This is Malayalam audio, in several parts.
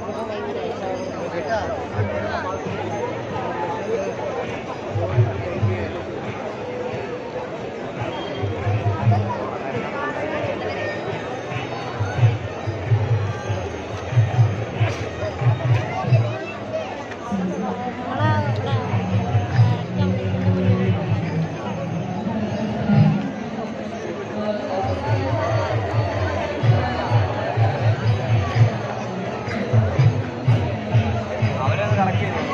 അവരത് കറക്റ്റ് ചെയ്തു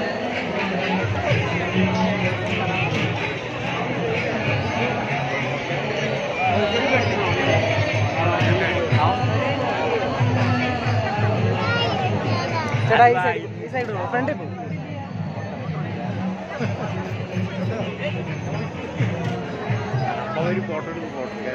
ചേട്ടാ ഈ സൈഡ് ഈ സൈഡ് ഫ്രണ്ടിൽ പോകും ഒരു ഫോട്ടോ എടുക്കും ഫോട്ടോ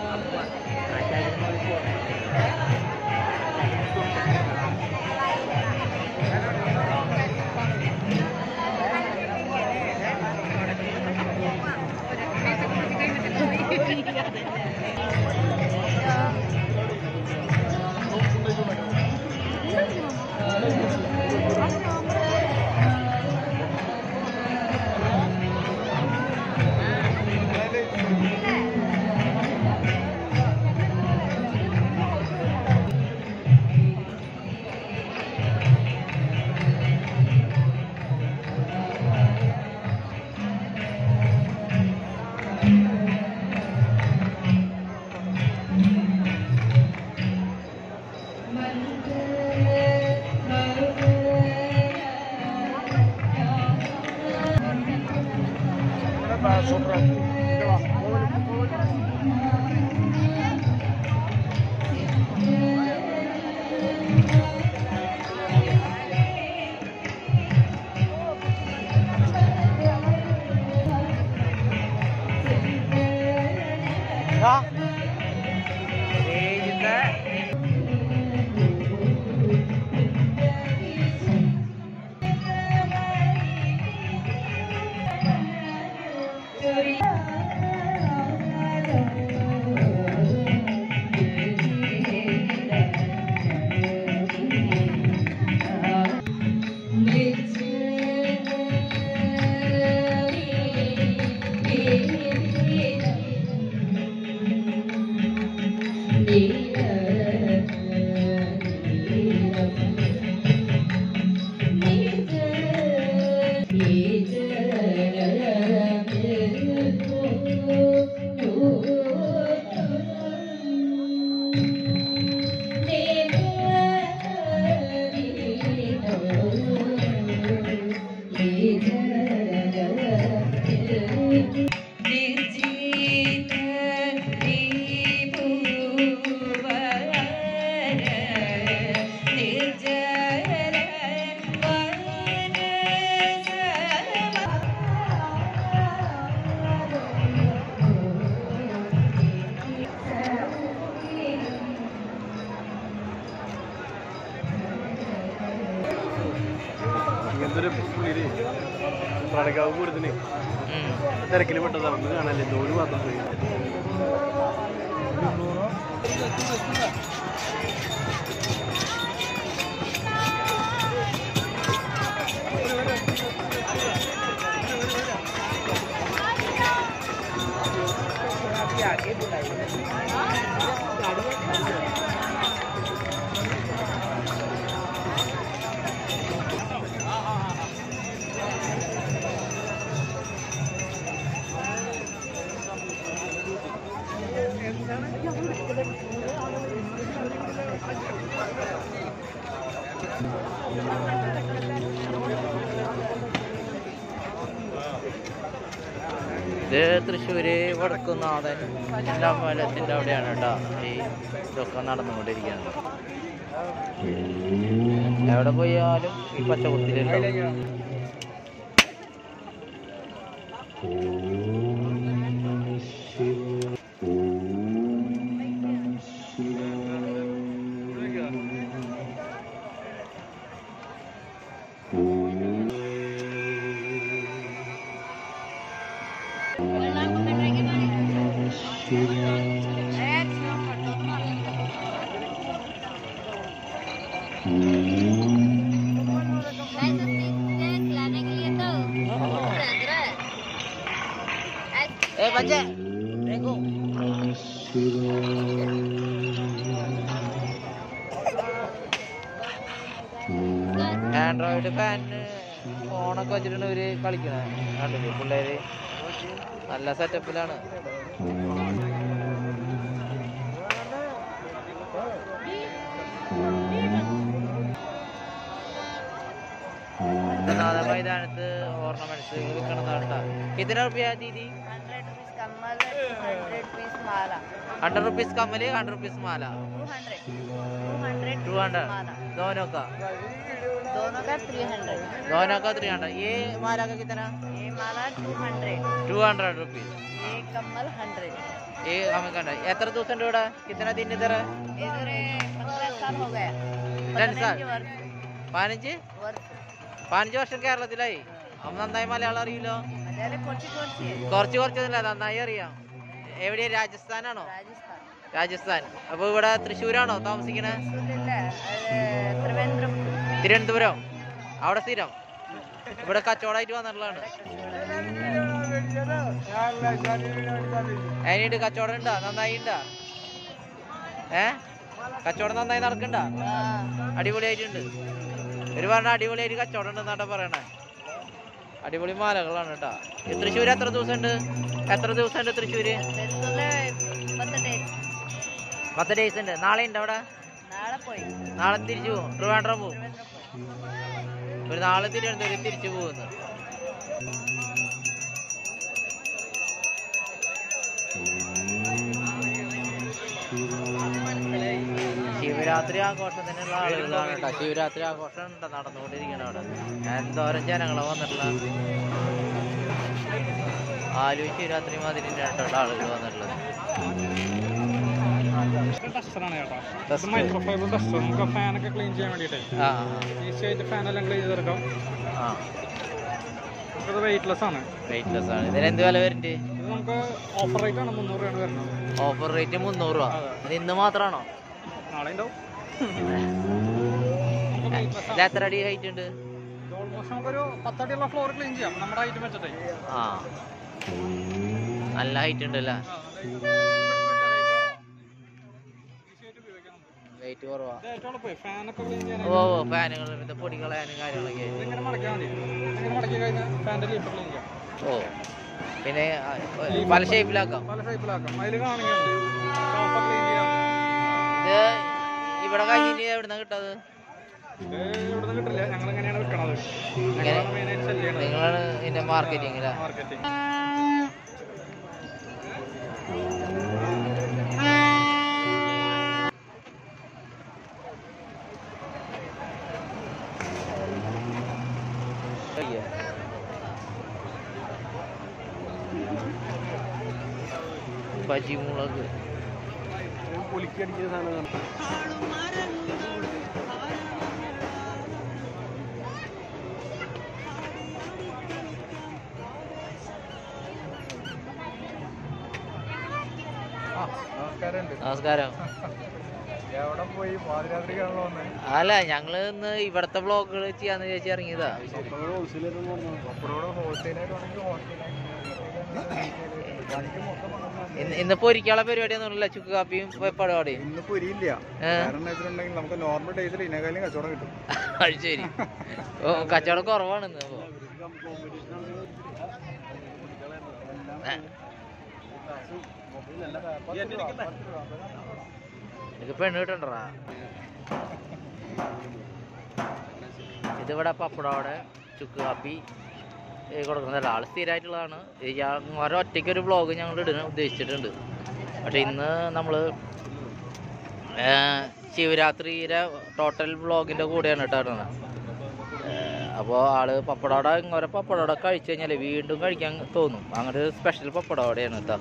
ഇങ്ങനത്തെ പുള്ളിയില് പാലക്കാവ് പൂരത്തിന് തിരക്കിൽ പെട്ടതാണ് ഒന്ന് കാണാല്ലേ തോല് മാത്രം പോയി ഇത് തൃശ്ശൂര് വടക്കുന്നാഥൻ അമ്പലത്തിൻ്റെ അവിടെയാണ് കേട്ടോ ഈ ഇതൊക്കെ നടന്നുകൊണ്ടിരിക്കുന്നത് എവിടെ പോയാലും ഈ പച്ചക്കുത്തിലുണ്ടാവും Mm-hmm. പഞ്ചേ രഘു ആൻഡ്രോയിഡ് ഫാനിന് ഫോണൊക്കെ വെച്ചിട്ടാണ് ഇവര് കളിക്കണത് കണ്ടില്ലേ പിള്ളേര് നല്ല സെറ്റപ്പിലാണ് നാളെ മൈതാനത്ത് ഓർണമെന്റ്സ് വിൽക്കണതാണ്ടാ ഇതിന് റുപ്യ ദീദി हंड्रेड रुपीज कमल है ഹൺഡ്രഡ് റുപ്പീസ് കമ്മല് हंड्रेड रुपीज माला ഹൺഡ്രഡ് റുപ്പീസ് മാല two hundred two hundred two hundred माला दोनों का दोनों का थ्री हंड्रेड दोनों का थ्री हंड्रेड ये माला का कितना ये माला two hundred two hundred rupees ये कमल हंड्रेड ഈ നമുക്ക് കണ്ട എത്ര ദിവസം ഉണ്ട് ഇവിടെ കിത്തന ദിൻ ഇതറ इधर पंद्रह साल हो गया രണ്ട് സാൽ पंद्रह वर्ष പതിനഞ്ച് वर्ष പതിനഞ്ച് വർഷം കേരളത്തിലായി അപ്പൊ നന്നായി മലയാളം അറിയില്ലോ अरे कोची कोची है കുറച്ച് കുറച്ചൊന്നുമില്ല നന്നായി അറിയാം എവിടെയാ രാജസ്ഥാനാണോ राजस्थान രാജസ്ഥാൻ അപ്പൊ ഇവിടെ തൃശ്ശൂരാണോ താമസിക്കണേ सुनिल त्रिवेंद्रम തിരുവനന്തപുരം അവിടെ സ്ഥിരം ഇവിടെ കച്ചവടമായിട്ട് വന്നിട്ടുള്ളതാണ് അതിനായിട്ട് കച്ചവടം ഉണ്ടാ നന്നായി ഉണ്ടാ ഏ കച്ചവടം നന്നായി നടക്കണ്ട അടിപൊളിയായിട്ടുണ്ട് ഒരു പറഞ്ഞ അടിപൊളിയായിട്ട് കച്ചവടം ഉണ്ടെന്നാട്ടാ പറയണേ അടിപൊളി മാലകളാണ് കേട്ടാ ഈ തൃശ്ശൂര് എത്ര ദിവസം ഉണ്ട് എത്ര ദിവസം ഉണ്ട് തൃശ്ശൂര് പത്ത് ഡേയ്സ് പത്ത് ഡേയ്സ് ഉണ്ട് നാളെ ഉണ്ട് അവിടെ നാളെ പോയി നാളെ തിരിച്ചു പോകും ട്രിവാൻഡ്രം പോകും ട്രിവാൻഡ്രം പോയി. ഒരു നാളെ തിരുവനന്തപുരം തിരിച്ചു പോകുന്നു ശിവരാത്രി ആഘോഷത്തിനുള്ള ആളുകളാണ് കേട്ടോ ശിവരാത്രി ആഘോഷം ഉണ്ട് നടന്നുകൊണ്ടിരിക്കണം അവിടെ എന്തോരം ജനങ്ങളെ വന്നിട്ടുള്ള ആലു ശിവരാത്രി മാതിരി കേട്ടോ ആളുകൾ വന്നിട്ടുള്ളത് ഡസ്റ്ററാണ് ചേട്ടാ Duster. മൈക്രോഫൈബർ ഡസ്റ്റർ നമുക്ക് ഫാനൊക്കെ ക്ലീൻ ചെയ്യാൻ വേണ്ടിയിട്ടേ ആ ഈസി ആയിട്ട് ഫാനെല്ലാം ക്ലീൻ ചെയ്തെടുക്കാം ആ ഇത് വെയിറ്റ്ലെസ് ആണ് വെയിറ്റ്ലെസ് ആണ് ഇതിന് എന്ത് വില വരുന്നുണ്ട് ഇത് നമുക്ക് ഓഫർ റേറ്റ് ആണ് മുന്നൂറ് രൂപയാണ് വരുന്നത് ഓഫർ റേറ്റ് മുന്നൂറ് രൂപ ഇത് ഇന്ന് മാത്രമാണോ നാളെ ഉണ്ടാവും ഇത് എത്ര അടി ഹൈറ്റ് ഉണ്ട് ഓൾമോസ്റ്റ് നമുക്കൊരു പത്തടിയുള്ള ഫ്ലോർ ക്ലീൻ ചെയ്യാം നമ്മുടെ ഐറ്റം വെച്ചിട്ടേ ആ നല്ല ഹൈറ്റ് ഉണ്ട് അല്ലേ വെയിറ്റ് കുറവാ ഇത് ഏറ്റവും എളുപ്പമേ ഫാനൊക്കെ ക്ലീൻ ചെയ്യാൻ ഓ ഓ ഫാനുകൾ ഇത് പൊടി കളയാനും കാര്യങ്ങളൊക്കെ ഇതിങ്ങനെ മടക്കിയാൽ മതി ഇങ്ങനെ മടക്കി കഴിഞ്ഞാൽ ഫാൻ്റെ ലീഫ് ക്ലീൻ ചെയ്യാം ഓ പിന്നെ ആ, പല ഷേപ്പിലാക്കാം പല ഷേപ്പിലാക്കാം അതിൽ കാണിക്കുന്നുണ്ട് സോഫ ക്ലീൻ ചെയ്യാം ഇത് ഇവിടെ കഴിഞ്ഞിട്ട് എവിടുന്ന കിട്ടത് ഇത് ഇവിടുന്ന് കിട്ടില്ല ഞങ്ങൾ എങ്ങനെയാണ് വിൽക്കണത് ഇങ്ങനെ ഞങ്ങളാണ് മെയിനായിട്ട് സെല് ചെയ്യണത് നിങ്ങളാണ് ഇതിന്റെ മാർക്കറ്റിംഗ് അല്ലേ മാർക്കറ്റിംഗ് അയ്യോ. ബജി മുളക് പൊളിക്കടിക്കുന്ന സാധനമാണ് നമസ്കാരമുണ്ട് നമസ്കാരം എവിടെ പോയി പാതിരാത്രിക്കാണല്ലോ വന്നത് അല്ല ഞങ്ങള് ഇന്ന് ഇവിടത്തെ ബ്ലോഗുകൾ ചെയ്യാന്ന് വിചാരിച്ച് ഇറങ്ങിയതാ ഹോൾസെയിലായിരുന്നു പറഞ്ഞത് അപ്പുറോട് ഹോൾസെയിലായിട്ട് വേണമെങ്കിൽ ഹോൾസെയിലായിട്ട് ഇന്ന് ഇന്ന് പൊരിക്കാനുള്ള പരിപാടിയൊന്നുമില്ല ചുക്ക് കാപ്പിയും പരിപാടിയും ഇന്ന് പൊരിയില്ല ഏ? കാരണം എന്താ വെച്ചിട്ടുണ്ടെങ്കിൽ നമുക്ക് നോർമൽ ഡേയ്സിൽ ഇനകാലും കച്ചവടം കിട്ടും അത് ശരി ഓ കച്ചവടം കുറവാണ് ഇന്ന് അപ്പൊ ഏ, നിനക്ക് പെണ്ണ് കിട്ടണ്ടാ ഇതിവിടെ പപ്പടോടെ ചുക്ക് കാപ്പി ഏ, കൊടുക്കുന്നതല്ല ആള് സ്ഥിരമായിട്ടുള്ളതാണ് ഓരോ ഒറ്റയ്ക്ക് ഒരു ബ്ലോഗ് ഞങ്ങൾ ഇടാൻ ഉദ്ദേശിച്ചിട്ടുണ്ട് പക്ഷെ ഇന്ന് നമ്മൾ ശിവരാത്രിയുടെ ടോട്ടൽ ബ്ലോഗിൻ്റെ കൂടെയാണ് കേട്ടോ ഇടുന്നത് അപ്പോൾ ആള് പപ്പടോട ഇങ്ങോരെ പപ്പടോട കഴിച്ചു കഴിഞ്ഞാൽ വീണ്ടും കഴിക്കാൻ തോന്നും അങ്ങനെ ഒരു സ്പെഷ്യൽ പപ്പടോടെയാണ് കേട്ടോ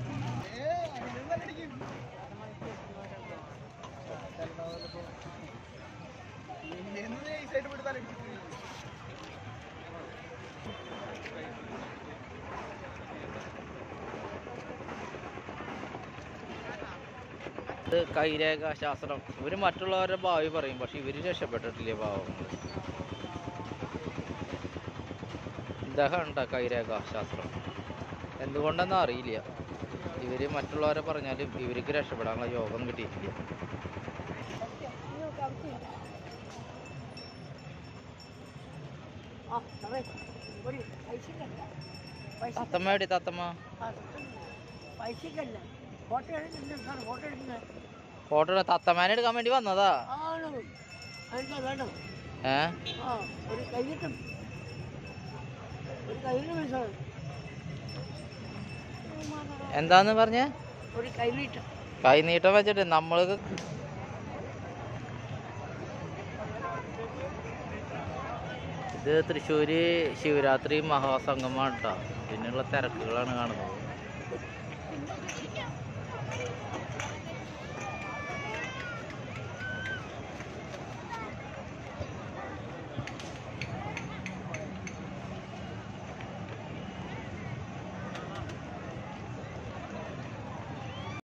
ഇത് കൈരേഖ ശാസ്ത്രം ഇവര് മറ്റുള്ളവരുടെ ഭാവി പറയും പക്ഷെ ഇവര് രക്ഷപ്പെട്ടിട്ടില്ലേ പാവങ്ങൾ ഇദ്ദേഹം ഉണ്ടോ കൈരേഖ ശാസ്ത്രം എന്തുകൊണ്ടെന്ന് അറിയില്ല ഇവര് മറ്റുള്ളവരെ പറഞ്ഞാലും ഇവർക്ക് രക്ഷപ്പെടാനുള്ള യോഗം കിട്ടിയിട്ടില്ല തത്തമ്മ എവിടെ തത്തമ്മ പൈസക്കല്ല ഫോട്ടോ എടുക്കുന്ന സാർ ഫോട്ടോ എടുക്കുന്നത് ഫോട്ടോ തത്തമ്മേനെ എടുക്കാൻ വേണ്ടി വന്നതാ ആണ് എന്താ വേണം ഏ ആ ഒരു കയ്യിട്ടും ഒരു കയ്യിൽ പൈസ എന്താന്ന് പറഞ്ഞേ ഒരു കൈനീട്ടം കൈനീട്ടം വെച്ചിട്ട് നമ്മൾക്ക് ഇത് തൃശ്ശൂര് ശിവരാത്രി മഹാസംഗമാണ് കേട്ടോ ഇതിനുള്ള തിരക്കുകളാണ് കാണുന്നത്